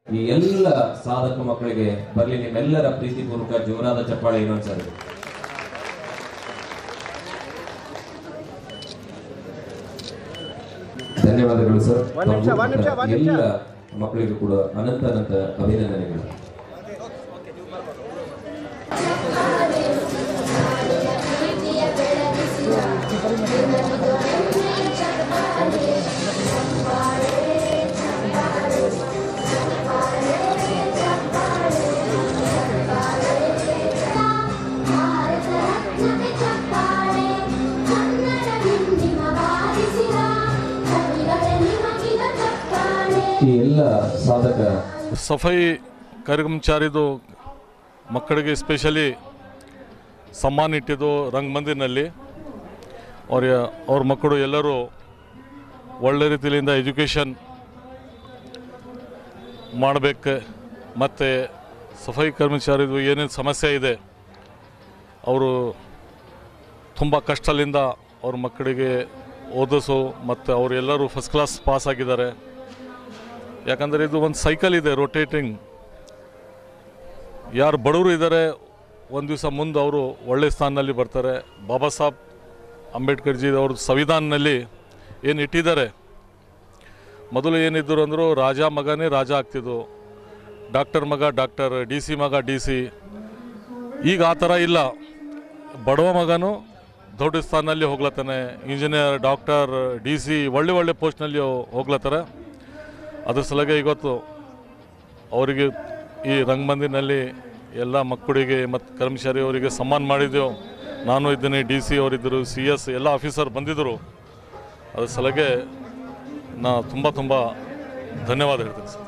ಈ ಎಲ್ಲ ಸಾಧಕ ಮಕ್ಕಳಿಗೆ ಬರಲಿ ನಿಮ್ಮೆಲ್ಲರ ಪ್ರೀತಿಪೂರ್ವಕ ಜೋರಾದ ಚಪ್ಪಾಳೆ ಇನ್ನೊಂದ್ಸರಿ ಧನ್ಯವಾದಗಳು ಸರ್ ಒಂದ್ ನಿಮಿಷ, ಒಂದ್ ನಿಮಿಷ, ಒಂದ್ ನಿಮಿಷ. ಎಲ್ಲ ಮಕ್ಕಳಿಗೂ ಕೂಡ ಅನಂತ ಅನಂತ ಅಭಿನಂದನೆಗಳು ಭಾರತರತ್ನಕ್ಕೆ ಚಪ್ಪಾಳೆ ಕನ್ನಡ ಹಿಂದಿಮ ಬಾರಿಸಿದ ಕವಿಗಳ ನಿಮಗಿದ ಚಪ್ಪಾಳೆ ಈ ಎಲ್ಲ ಸಾಧಕ ಸಫಾಯಿ ಕಾರ್ಯಕ್ರಮಚಾರಿದು ಮಕ್ಕಳಿಗೆ ಸ್ಪೆಷಲಿ ಸಮ್ಮಾನ ಇಟ್ಟಿದ್ದು ರಂಗಮಂದಿರ್ನಲ್ಲಿ ಅವ್ರ ಅವ್ರ ಮಕ್ಕಳು ಎಲ್ಲರೂ ಒಳ್ಳೆ ರೀತಿಯಿಂದ ಎಜುಕೇಷನ್ ಮಾಡಬೇಕು ಮತ್ತು ಸಫಾಯಿ ಕರ್ಮಚಾರಿದು ಏನೇನು ಸಮಸ್ಯೆ ಇದೆ ಅವರು ತುಂಬ ಕಷ್ಟದಿಂದ ಅವ್ರ ಮಕ್ಕಳಿಗೆ ಓದಿಸು ಮತ್ತು ಅವರೆಲ್ಲರೂ ಫಸ್ಟ್ ಕ್ಲಾಸ್ ಪಾಸ್ ಆಗಿದ್ದಾರೆ ಯಾಕಂದರೆ ಇದು ಒಂದು ಸೈಕಲ್ ಇದೆ ರೊಟೇಟಿಂಗ್ ಯಾರು ಬಡವರು ಇದ್ದಾರೆ ಒಂದು ದಿವಸ ಮುಂದೆ ಅವರು ಒಳ್ಳೆ ಸ್ಥಾನದಲ್ಲಿ ಬರ್ತಾರೆ ಬಾಬಾ ಸಾಹೇಬ್ ಅಂಬೇಡ್ಕರ್ಜಿ ಅವ್ರ ಸಂವಿಧಾನದಲ್ಲಿ ಏನು ಇಟ್ಟಿದ್ದಾರೆ ಮೊದಲು ಏನಿದ್ದರು ಅಂದರು ರಾಜ ಮಗನೇ ರಾಜ ಆಗ್ತಿದ್ದು ಡಾಕ್ಟರ್ ಮಗ ಡಾಕ್ಟರ್ ಡಿ ಸಿ ಮಗ ಡಿ ಸಿ ಈಗ ಆ ಥರ ಇಲ್ಲ ಬಡವ ಮಗನು ದೊಡ್ಡ ಸ್ಥಾನದಲ್ಲಿ ಹೋಗ್ಲತ್ತಾನೆ ಇಂಜಿನಿಯರ್ ಡಾಕ್ಟರ್ ಡಿ ಸಿ ಒಳ್ಳೆ ಒಳ್ಳೆ ಪೋಸ್ಟ್ನಲ್ಲಿ ಹೋಗ್ಲತ್ತಾರೆ ಅದ್ರ ಸಲಗೆ ಇವತ್ತು ಅವರಿಗೆ ಈ ರಂಗಮಂದಿನಲ್ಲಿ ಎಲ್ಲ ಮಕ್ಕಳಿಗೆ ಮತ್ತು ಕರ್ಮಚಾರಿ ಅವರಿಗೆ ಸನ್ಮಾನ ಮಾಡಿದ್ದೆವು ನಾನು ಇದ್ದೀನಿ ಡಿ ಸಿ ಅವರಿದ್ದರು ಸಿ ಎಸ್ ಎಲ್ಲ ಆಫೀಸರ್ ಬಂದಿದ್ದರು ಅದ್ರ ಸಲಗೆ ನಾ ತುಂಬ ತುಂಬ ಧನ್ಯವಾದ ಹೇಳ್ತೀನಿ ಸರ್